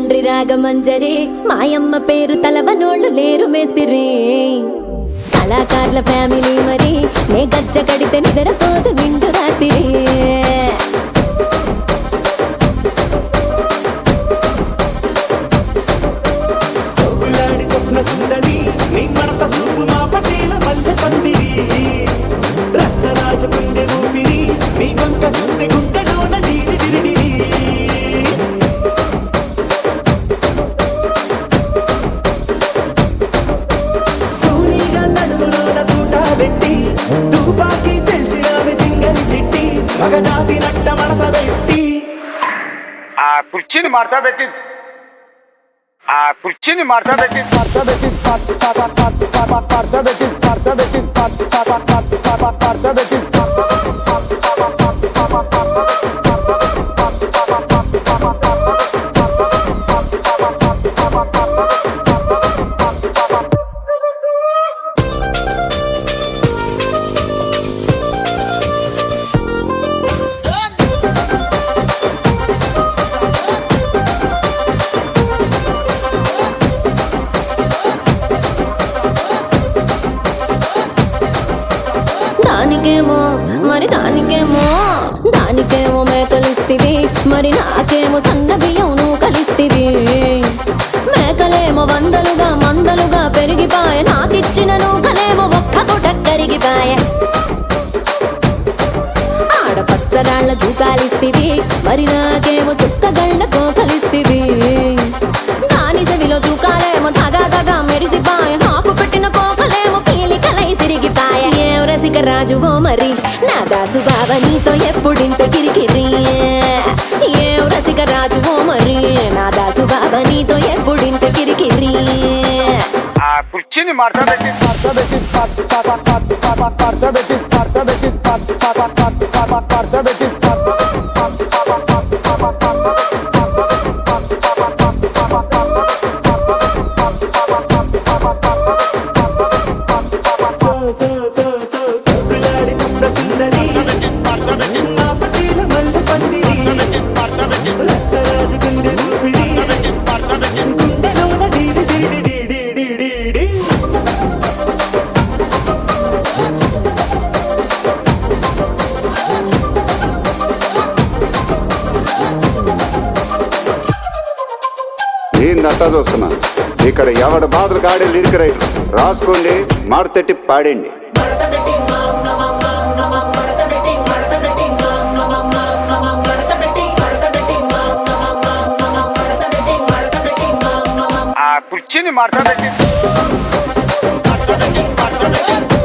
తండ్రి రాగమంజరి మాయమ్మ పేరు తలవనోళ్ళు లేరు మేస్తిరి కళాకారుల ఫ్యామిలీ మరి నే గజ్జ కడితే నిద్రపోదు నిండు రాత్రి సోకులాడి స్వప్న సుందరి నీ మడత సూపు మా పటేల మల్లె పందిరి రచ్చరాజ కుందె ఊపిరి నీ వంక గుండె గుండెలోన డీరి డిరిడిరి కూలీగా నడుములోన తూట పెట్టి తుపాకి పెంచినావి తింగని చిట్టి మగజాతి నట్ట మడత పెట్టి ఆ కుర్చీని మార్చా పెట్టి ఆ కుర్చీని మార్చా పెట్టి మార్చా పెట్టి మార్చా పెట్టి మార్చా పెట్టి మార్చా పెట్టి దానికేమో మరి దానికేమో దానికేమో మేకలిస్తివి మరి నాకేమో సన్న బియ్యం నువ్వు కలిస్తివి మేకలేమో వందలుగా మందలుగా పెరిగిపాయ నాకిచ్చిన నూకలేమో ఒక్క పూట కరిగిపాయ ఆడపచ్చరాళ్ళ జూకాలిస్తివి మరి నాకేమో చుక్కగళ్ళ కోకలిస్తివి దాని చెవిలో జూకాలేమో తగా తగా మెరిసిపాయ నాకు పెట్టిన కోకలేమో పీలికలై సిరిగిపాయ ఏం రసిక రాజువో మరి నా దాసు బావ నీతో ఎప్పుడింత కిరికిరి ఏం రసిక రాజువో మరి నా దాసు బావ నీతో ఎప్పుడింత కిరికిరి ఆ కుర్చీని మార్చా పెట్టి మార్చా పెట్టి మార్చా పెట్టి మార్చా పెట్టి మార్చా పెట్టి సో సో సో సో సోకులాడి స్వప్న సుందరి నా పటేల మల్లె పందిరి రచ్చరాజ కుందె ఊపిరి గుండెలోన డీడి డీడి డీడి డీడి డీ ఏందంతా చూస్తున్నా ఇక్కడ ఎవడ బాధలు కాడే లిరిక్ రైటర్ రాసుకోండి మాడతెట్టి పాడండి ఆ కుర్చీని మార్చా పెట్టి